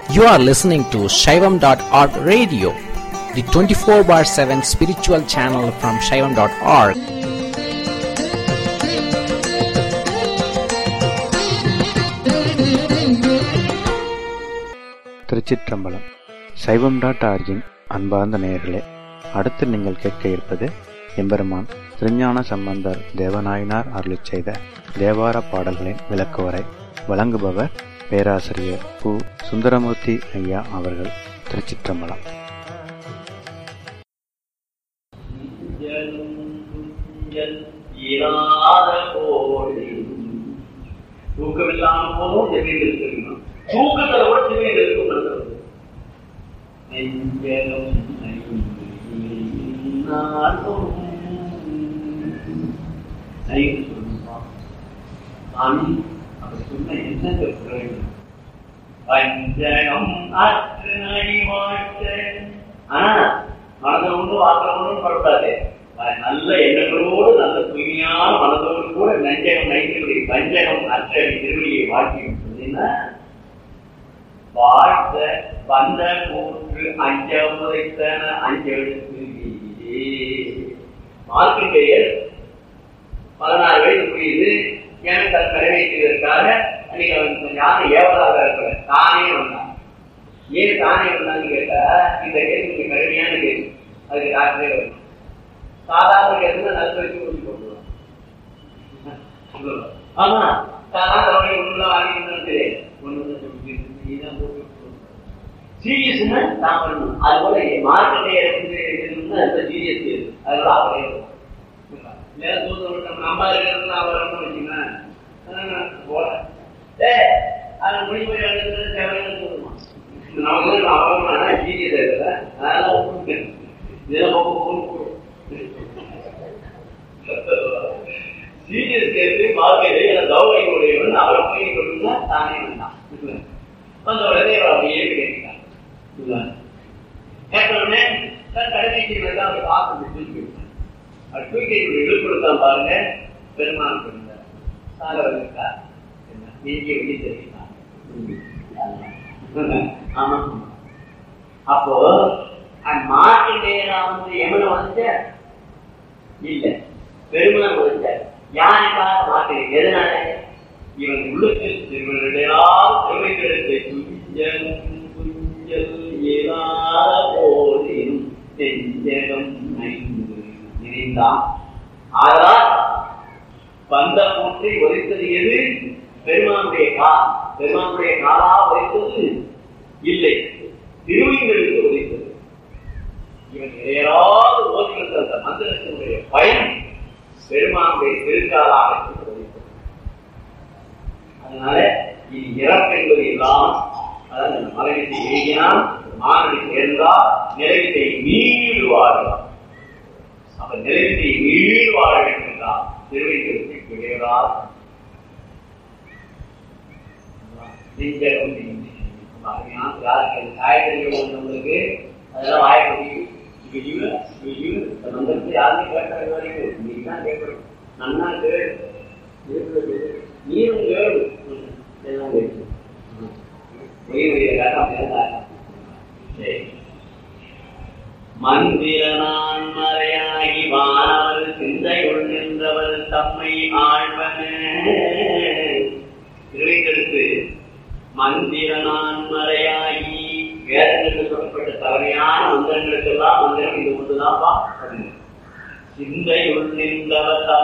You are listening to Shaivam.org radio, the 24 bar 7 spiritual channel from Shaivam.org. திருச்சிற்றம்பலம் சைவம் dot origin அன்பார்ந்த நேயர்களே அடுத்து நீங்கள் கேட்க இருப்பது எம்பெருமான் திருஞான சம்பந்தர் தேவநாயனார் அருளிச் செய்த தேவார பாடல்களின் விளக்குவரை வழங்குபவர் பேராசிரியர் பு சுந்தரமூர்த்தி ஐயா அவர்கள் திருச்சிற்றம்பலம் இராத கோடி தூக்கம் இல்லாம போதும் ஜெமியில் இருக்கணும் தூக்கத்துல கூட ஜெமியில் இருக்கும் நல்லது நெஞ்சலும் நாளும் நைட்டு சொல்லுப்பா சாமி அப்படி சொன்ன என்ன சொல்ல வேண்டும் வஞ்சகம் அற்று அழிவாழ்த்த ஆனா மனதை ஒன்று வாக்கிற ஒன்றும் படுத்தாது நல்ல எண்ணங்களோடு நல்ல தூய்மையான மனதோடு கூட நஞ்சகம் நைத்தினுடைய வஞ்சகம் அற்றடி திருவடியை வாழ்க்கை சொன்னீங்கன்னா வாழ்த்த வந்த கூற்று அஞ்ச முறைத்தன அஞ்செழுத்து மார்க்கெட்டையர் பதினாறு வயது புரியுது எனக்கு தன் கடமை செய்வதற்காக அன்னைக்கு அவன் யாரும் ஏவலாக இருக்கிற தானே வந்தான் ஏன் தானே வந்தான்னு கேட்டா இந்த கேள்வி கொஞ்சம் கடுமையான கேள்வி அதுக்கு டாக்டரே வரும் சாதாரண கேள்வி நல்ல வச்சு சொல்லி போட்டுருவான் ஆமா சாதாரண ஒண்ணுலாம் வாங்கிட்டு தெரியாது ஒண்ணு நீதான் போட்டு சீரியஸ்னா நான் பண்ணணும் அது போல மார்க்கெட்டை சீரியஸ் அதனால அவரே இல்லையா தூரம் நம்ம அம்மா இருக்கிறது அவர் வந்து வச்சுக்கலாம் போல ஏ அது முடிவு போய் எழுதுறது தேவையான சொல்லுமா நமக்கு அவரும் சீரியஸ் இருக்கல அதனால இதெல்லாம் போக சீரியஸ் கேட்டு மார்க்கெட்டை எனக்கு கௌரவ உடையவன் அவரை போய் கொடுத்தா தானே வந்தான் வந்த உடனே அவர் அப்படியே கேட்கிறான் கேட்டவுடனே தன் கடமை செய்வதை அவர் பார்த்து தூக்கி அவர் தூக்கி இழுப்படுத்தான் பாருங்க பெருமான் கொடுத்தார் சாகவர் இருக்கா நெஞ்சிய வெளி தெரியுமா ஆமா அப்போ மார்க்கண்டேயரா வந்து எமன வந்துச்ச இல்ல பெருமான் வந்துச்சார் யாருக்காக மார்க்கெட் எதனால இவன் உள்ளத்தில் இவனுடையால் பெருமைகளுக்கு துஞ்சல் துஞ்சல் ஏதாத போதின் நெஞ்சகம் ஐந்து நினைந்தான் ஆதலால் பந்த கூற்றை ஒழித்தது எது பெருமானுடைய கால் பெருமானுடைய காலா ஒழித்தது இல்லை திருவிங்களுக்கு ஒழித்தது இவன் ஏதாவது ஓதிக்கின்ற அந்த மந்திரத்தினுடைய பயன் பெருமானுடைய திருக்காலாக ஒழித்தது அதனால இது இறப்பு என்பது இல்லாமல் அதாவது மலையத்தை எழுதினால் மாணவி சேர்ந்தால் நிறைவித்தை மீடுவார்கள் அப்ப நிறைவித்தை மீள் வாழ வேண்டும் என்றால் திருவைத்திற்கு கிடையாது நெஞ்சகம் அருமையான காய்கறிகள் வந்தவங்களுக்கு அதெல்லாம் வாய முடியும் மந்திரத்தை யாருமே கேட்கறது வரைக்கும் நீ தான் கேட்கணும் நன்னா கேடு நீரும் கேடு எல்லாம் கேட்கும் மந்திரனான் மறையாகி வானவர் சிந்தையுள் நின்றவர் தம்மை ஆழ்வன திருவைக்கெடுத்து மந்திரனான் மறையாகி வேதங்களுக்கு சொல்லப்பட்ட தவறையான மந்திரங்களுக்கெல்லாம் மந்திரம் இது ஒன்றுதான் சிந்தையுள் நின்றவர்